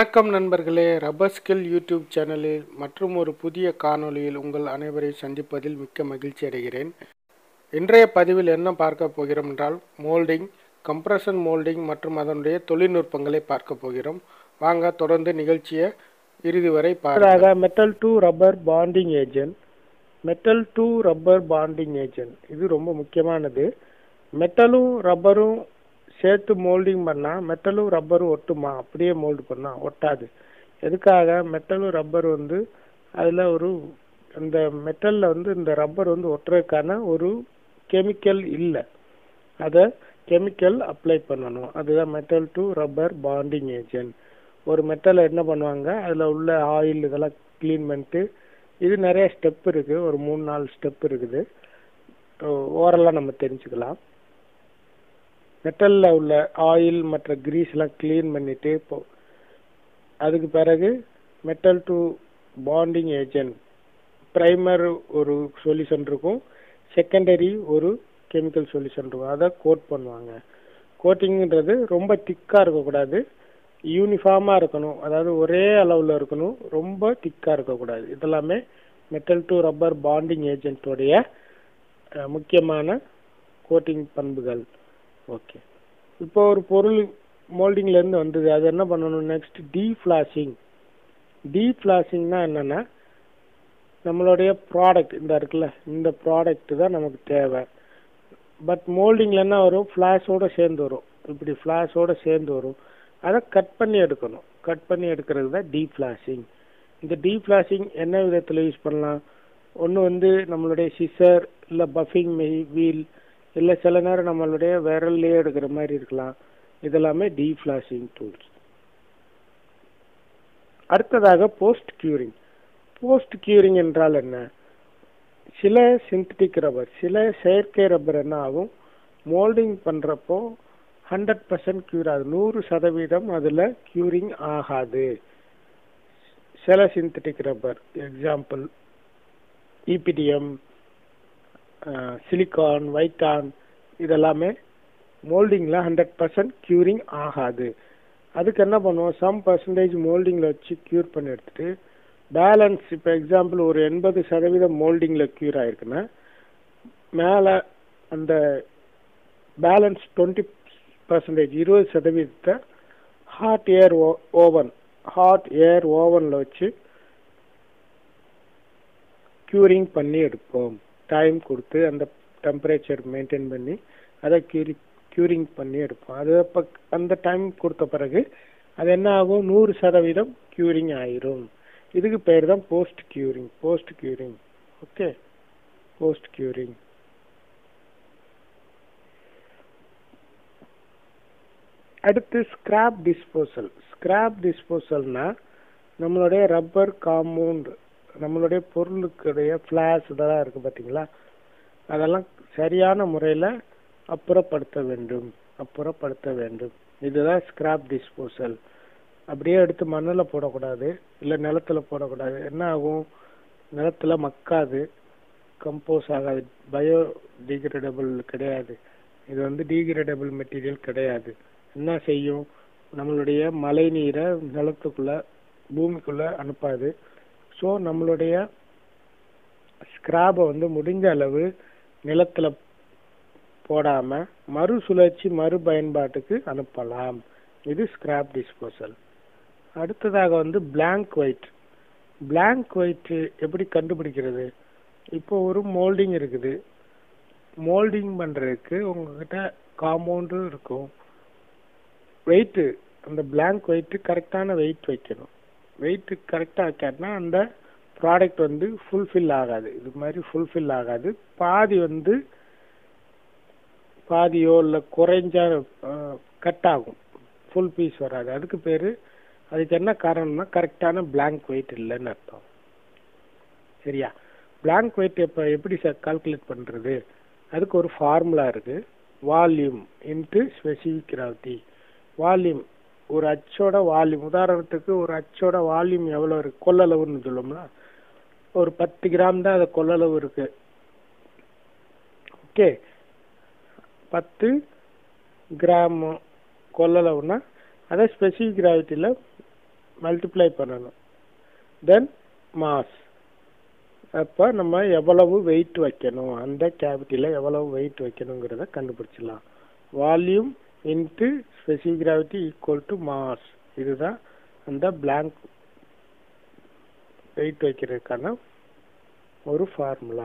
வணக்கம் நண்பர்களே rubber skill YouTube சேனலில் மற்றும் ஒரு புதிய காணொளியில் உங்கள் அனைவரை சந்திப்பதில் மிக்க மகிழ்ச்சி அடைகிறேன் இன்றைய பதிவில் என்ன பார்க்க போகிறோம் என்றால் மோல்டிங் கம்ப்ரஷன் மோல்டிங் மற்றும் அதனுடைய தொழில்நுட்பங்களை பார்க்க போகிறோம் வாங்க தொடர்ந்து நிகழ்ச்சியை இறுதி வரை பாருங்க metal to rubber bonding agent metal to rubber bonding agent இது ரொம்ப முக்கியமானது மெட்டலும் ரப்பரும் சேர்த்து மோல்டிங் பண்ணால் மெட்டலும் ரப்பரும் ஒட்டுமா அப்படியே மோல்டு பண்ணால் ஒட்டாது எதுக்காக மெட்டலும் ரப்பர் வந்து அதில் ஒரு இந்த மெட்டலில் வந்து இந்த ரப்பர் வந்து ஒட்டுறதுக்கான ஒரு கெமிக்கல் இல்லை அதை கெமிக்கல் அப்ளை பண்ணணும் அதுதான் metal to rubber bonding agent ஒரு மெட்டலை என்ன பண்ணுவாங்க அதில் உள்ள ஆயில் இதெல்லாம் க்ளீன் பண்ணிட்டு இது நிறைய ஸ்டெப் இருக்குது ஒரு மூணு நாலு ஸ்டெப் இருக்குது ஓரலாக நம்ம தெரிஞ்சுக்கலாம் மெட்டலில் உள்ள ஆயில் மற்ற கிரீஸ்லாம் க்ளீன் பண்ணிட்டு இப்போ அதுக்கு பிறகு metal to bonding agent primer ஒரு சொல்யூஷன் இருக்கும் செகண்டரி ஒரு கெமிக்கல் சொல்யூஷன் இருக்கும் அதை கோட் பண்ணுவாங்க கோட்டிங்ன்றது ரொம்ப திக்காக இருக்கக்கூடாது யூனிஃபார்மாக இருக்கணும் அதாவது ஒரே அளவில் இருக்கணும் ரொம்ப திக்காக இருக்கக்கூடாது இதெல்லாமே மெட்டல் டு ரப்பர் பாண்டிங் ஏஜென்ட்டோடைய முக்கியமான கோட்டிங் பண்புகள் ஓகே இப்போ ஒரு பொருள் மோல்டிங்லேருந்து வந்தது அது என்ன பண்ணணும் நெக்ஸ்ட் டீஃப்ளாஷிங் டீஃப்ளாஷிங்னா என்னென்னா நம்மளுடைய ப்ராடக்ட் இந்த இருக்குல்ல இந்த ப்ராடக்ட் தான் நமக்கு தேவை பட் மோல்டிங்கில் என்ன வரும் ஃப்ளாஷோடு சேர்ந்து வரும் இப்படி ஃப்ளாஷோடு சேர்ந்து வரும் அதை கட் பண்ணி எடுக்கணும் கட் பண்ணி எடுக்கிறது தான் டீஃப்ளாஷிங் இந்த டீஃப்ளாஷிங் என்ன விதத்தில் யூஸ் பண்ணலாம் ஒன்று வந்து நம்மளுடைய சிசர் இல்லை பஃபிங் வீல் இல்லை சில நேரம் நம்மளுடைய விரல்லே எடுக்கிற மாதிரி இருக்கலாம் இதெல்லாமே டீஃப்ளாஷிங் டூல்ஸ் அடுத்ததாக போஸ்ட் கியூரிங் போஸ்ட் கியூரிங் என்றால் என்ன சில சிந்தட்டிக் ரப்பர் சில செயற்கை ரப்பர் என்ன ஆகும் மோல்டிங் பண்ணுறப்போ ஹண்ட்ரட் பர்சன்ட் க்யூர் ஆகுது நூறு சதவீதம் அதில் க்யூரிங் ஆகாது சில synthetic rubber example EPDM silicone Viton இதெல்லாமே மோல்டிங்கில் ஹண்ட்ரட் பர்சன்ட் க்யூரிங் ஆகாது அதுக்கு என்ன பண்ணுவோம் சம் பர்சன்டேஜ் மோல்டிங்கில் வச்சு க்யூர் பண்ணி எடுத்துட்டு பேலன்ஸ் இப்போ எக்ஸாம்பிள் ஒரு எண்பது சதவீதம் மோல்டிங்கில் க்யூர் ஆயிருக்குன்னா மேலே அந்த பேலன்ஸ் டுவெண்ட்டி பர்சன்டேஜ் இருபது சதவீதத்தை hot air oven hot air ஓவனில் வச்சு க்யூரிங் பண்ணி எடுப்போம் டைம் கொடுத்து அந்த டெம்பரேச்சர் மெயின்டைன் பண்ணி அதை க்யூரி க்யூரிங் பண்ணி எடுப்போம் அது அப்போ அந்த டைம் கொடுத்த பிறகு அது என்ன ஆகும் நூறு சதவீதம் க்யூரிங் ஆயிரும் இதுக்கு பேர் தான் post curing post curing okay post curing அடுத்து ஸ்கிராப் டிஸ்போசல் ஸ்கிராப் டிஸ்போசல்னா நம்மளுடைய ரப்பர் காம்பவுண்ட் நம்மளுடைய பொருளுக்குடைய ஃப்ளாஷ் இதெல்லாம் இருக்குது பார்த்தீங்களா அதெல்லாம் சரியான முறையில் அப்புறப்படுத்த வேண்டும் அப்புறப்படுத்த வேண்டும் இதுதான் ஸ்கிராப் டிஸ்போசல் அப்படியே எடுத்து மண்ணில் போடக்கூடாது இல்லை நிலத்தில் போடக்கூடாது என்ன ஆகும் நிலத்தில் மக்காது கம்போஸ் ஆகாது பயோ டிகிரேடபிள் கிடையாது இது வந்து டிகிரேடபிள் மெட்டீரியல் கிடையாது என்ன செய்யும் நம்மளுடைய மழை நீரை நிலத்துக்குள்ள பூமிக்குள்ள அனுப்பாது ஸோ நம்மளுடைய ஸ்கிராபை வந்து முடிஞ்ச அளவு நிலத்தில் போடாமல் மறுசுழற்சி மறுபயன்பாட்டுக்கு அனுப்பலாம் இது ஸ்கிராப் டிஸ்போசல் அடுத்ததாக வந்து பிளாங்க் ஒயிட் பிளாங்க் ஒயிட் எப்படி கண்டுபிடிக்கிறது இப்போ ஒரு மோல்டிங் இருக்குது மோல்டிங் பண்ணுறதுக்கு உங்ககிட்ட காம்பவுண்டு இருக்கும் வெயிட்டு அந்த பிளாங்க் வெயிட்டு கரெக்டான வெயிட் வைக்கணும் வெயிட் கரெக்டாக வைக்காட்டினா அந்த ப்ராடக்ட் வந்து ஃபுல்ஃபில் ஆகாது இது மாதிரி ஃபுல்ஃபில் ஆகாது பாதி வந்து பாதியோ இல்லை குறைஞ்சா கட் ஆகும் ஃபுல் பீஸ் வராது அதுக்கு பேர் அதுக்கு என்ன காரணம்னா கரெக்டான பிளாங்க் வெயிட் இல்லைன்னு அர்த்தம் சரியா பிளாங்க் வெயிட் இப்போ எப்படி சார் கால்குலேட் பண்ணுறது அதுக்கு ஒரு ஃபார்முலா இருக்குது volume into specific gravity volume ஒரு அச்சோட வால்யூம் உதாரணத்துக்கு ஒரு அச்சோட வால்யூம் எவ்வளோ இருக்கு கொள்ளளவுன்னு சொல்லுவோம்ல ஒரு பத்து கிராம் தான் அது கொள்ளளவு இருக்கு ஓகே பத்து கிராம் கொள்ளளவுனா அதை ஸ்பெசிஃபிக் கிராவிட்டியில் மல்டிப்ளை பண்ணணும் தென் மாஸ் அப்போ நம்ம எவ்வளவு வெயிட் வைக்கணும் அந்த கேவிட்டியில் எவ்வளவு வெயிட் வைக்கணுங்கிறத கண்டுபிடிச்சிடலாம் volume into specific gravity equal to mass இதுதான் அந்த பிளாங்க் வெயிட் வைக்கிறதுக்கான ஒரு ஃபார்முலா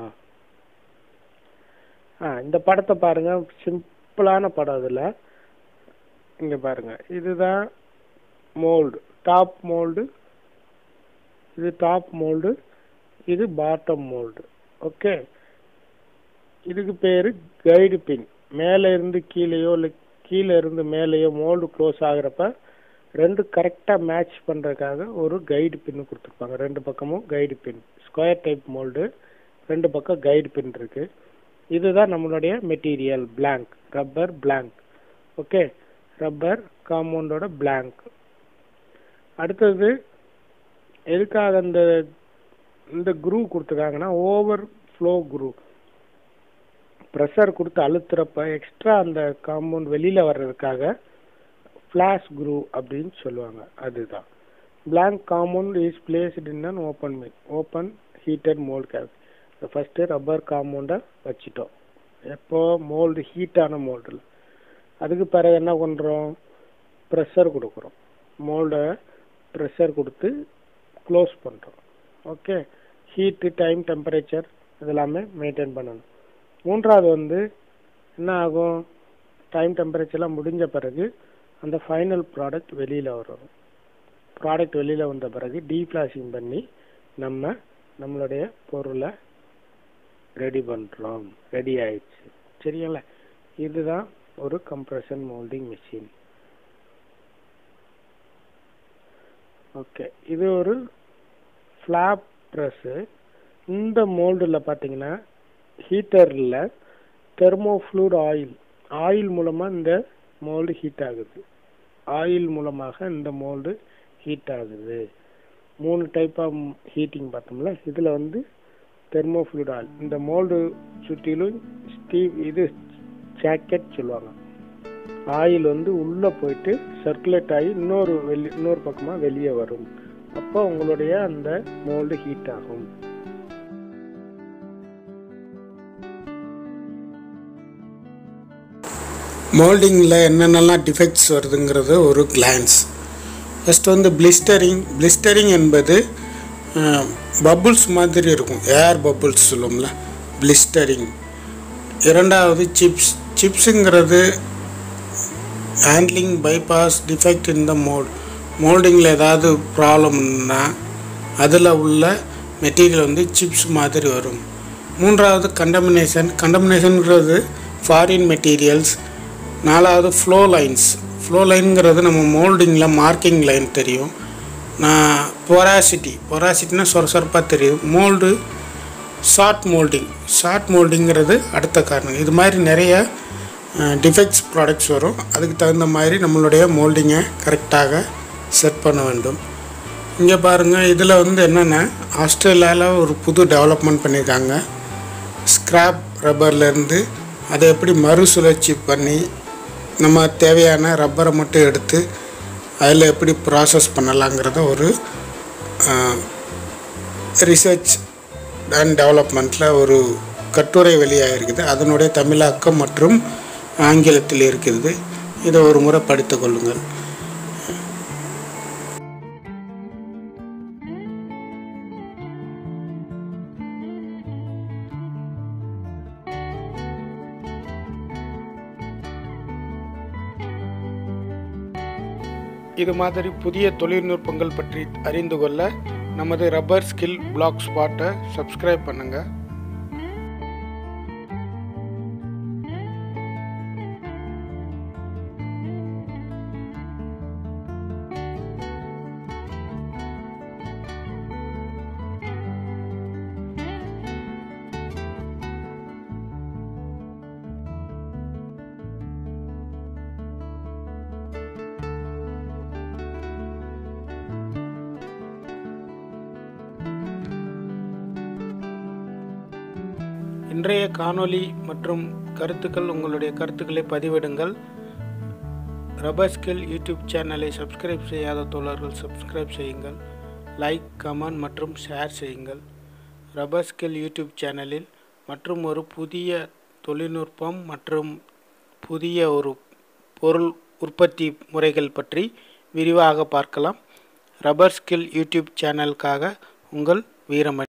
ஆ இந்த படத்தை பாருங்க சிம்பிளான படம் இதில் இங்கே பாருங்க இதுதான் மோல்டு டாப் மோல்டு இது டாப் மோல்டு இது பாட்டம் மோல்டு ஓகே இதுக்கு பேர் கைடு பின் மேலே இருந்து கீழேயோ இல்லை கீழே இருந்து மேலேயோ மோல்டு க்ளோஸ் ஆகுறப்ப ரெண்டு கரெக்டாக மேட்ச் பண்ணுறதுக்காக ஒரு கைடு பின் கொடுத்துருப்பாங்க ரெண்டு பக்கமும் guide pin square type mould ரெண்டு பக்கம் கைடு பின் இருக்கு இதுதான் நம்மளுடைய material blank rubber blank okay rubber காம்பவுண்டோட பிளாங்க் அடுத்தது எதுக்காக இந்த இந்த குரூ கொடுத்துருக்காங்கன்னா ஓவர் ஃப்ளோ குரூ ப்ரெஷர் கொடுத்து அழுத்துறப்ப எக்ஸ்ட்ரா அந்த காம்பவுண்ட் வெளியில வர்றதுக்காக ஃப்ளாஷ் குரூ அப்படின்னு சொல்லுவாங்க அதுதான் blank compound is placed in an open mill open heated mould cap first rubber காம்பவுண்டை வச்சிட்டோம் எப்போ மோல்டு ஹீட்டான மோல்டில் அதுக்கு பிறகு என்ன பண்ணுறோம் ப்ரெஷர் கொடுக்குறோம் மோல்டை ப்ரெஷர் கொடுத்து க்ளோஸ் பண்ணுறோம் ஓகே ஹீட்டு டைம் டெம்பரேச்சர் இதெல்லாமே மெயின்டைன் பண்ணணும் மூன்றாவது வந்து என்ன ஆகும் டைம் டெம்பரேச்சர்லாம் முடிஞ்ச பிறகு அந்த ஃபைனல் ப்ராடக்ட் வெளியில் வரும் ப்ராடக்ட் வெளியில் வந்த பிறகு டீஃப்ளாஷிங் பண்ணி நம்ம நம்மளுடைய பொருளை ரெடி பண்ணுறோம் ரெடி ஆயிடுச்சு சரிங்களா இதுதான் ஒரு கம்ப்ரெஷன் மோல்டிங் மிஷின் ஓகே இது ஒரு ஃப்ளாப் ப்ரெஸ்ஸு இந்த மோல்டில் பார்த்தீங்கன்னா ஹீட்டரில் தெர்மோஃப்ளூட் ஆயில் ஆயில் மூலமாக இந்த மோல்டு ஹீட் ஆகுது ஆயில் மூலமாக இந்த மோல்டு ஹீட் ஆகுது மூணு டைப் ஆஃப் ஹீட்டிங் பார்த்தோம்ல இதில் வந்து தெர்மோஃப்ளூட் ஆயில் இந்த மோல்டு சுற்றிலும் ஸ்டீவ் இது ஜாக்கெட் சொல்லுவாங்க ஆயில் வந்து உள்ளே போயிட்டு சர்க்குலேட் ஆகி இன்னொரு வெளி இன்னொரு பக்கமாக வெளியே வரும் அப்போ உங்களுடைய அந்த மோல்டு ஹீட் ஆகும் மோல்டிங்கில் என்னென்னலாம் டிஃபெக்ட்ஸ் வருதுங்கிறது ஒரு கிளான்ஸ் ஃபஸ்ட் வந்து பிளிஸ்டரிங் பிளிஸ்டரிங் என்பது பபுள்ஸ் மாதிரி இருக்கும் ஏர் பபுள்ஸ் சொல்லுவோம்ல பிளிஸ்டரிங் இரண்டாவது சிப்ஸ் சிப்ஸுங்கிறது handling bypass defect in the mould மோல்டிங்கில் ஏதாவது ப்ராப்ளம்னா அதில் உள்ள மெட்டீரியல் வந்து சிப்ஸ் மாதிரி வரும் மூன்றாவது கண்டமினேஷன் கண்டமினேஷனுங்கிறது ஃபாரின் மெட்டீரியல்ஸ் நாலாவது ஃப்ளோ லைன்ஸ் ஃப்ளோ லைனுங்கிறது நம்ம மோல்டிங்கில் மார்க்கிங் லைன் தெரியும் நான் பொராசிட்டி பொராசிட்டினா சொர சொரப்பாக தெரியும் மோல்டு ஷார்ட் மோல்டிங் ஷார்ட் மோல்டிங்கிறது அடுத்த காரணம் இது மாதிரி நிறைய டிஃபெக்ட்ஸ் ப்ராடக்ட்ஸ் வரும் அதுக்கு தகுந்த மாதிரி நம்மளுடைய மோல்டிங்கை கரெக்டாக செட் பண்ண வேண்டும் இங்கே பாருங்கள் இதில் வந்து என்னென்னா ஆஸ்திரேலியாவில் ஒரு புது டெவலப்மெண்ட் பண்ணியிருக்காங்க ஸ்க்ராப் ரப்பர்லேருந்து அதை எப்படி மறுசுழற்சி பண்ணி நம்ம தேவையான ரப்பரை மட்டும் எடுத்து அதில் எப்படி ப்ராசஸ் பண்ணலாங்கிறத ஒரு ரிசர்ச் அண்ட் டெவலப்மெண்ட்டில் ஒரு கட்டுரை வெளியாகிருக்குது அதனுடைய தமிழாக்கம் மற்றும் ஆங்கிலத்தில் இருக்கிறது இதை ஒரு முறை படித்து கொள்ளுங்கள் இது மாதிரி புதிய தொழில்நுட்பங்கள் பற்றி அறிந்து கொள்ள நமது ரப்பர் ஸ்கில் பிளாக் ஸ்பாட்டை சப்ஸ்கிரைப் பண்ணுங்கள் இன்றைய காணொளி மற்றும் கருத்துக்கள் உங்களுடைய கருத்துக்களை பதிவிடுங்கள் ரப்பர் ஸ்கில் யூடியூப் சேனலை சப்ஸ்கிரைப் செய்யாத தோழர்கள் சப்ஸ்கிரைப் செய்யுங்கள் லைக் கமெண்ட் மற்றும் ஷேர் செய்யுங்கள் ரப்பர் ஸ்கில் யூடியூப் சேனலில் மற்றும் ஒரு புதிய தொழில்நுட்பம் மற்றும் புதிய ஒரு பொருள் உற்பத்தி முறைகள் பற்றி விரிவாக பார்க்கலாம் ரப்பர் ஸ்கில் யூடியூப் சேனலுக்காக உங்கள் வீரமணி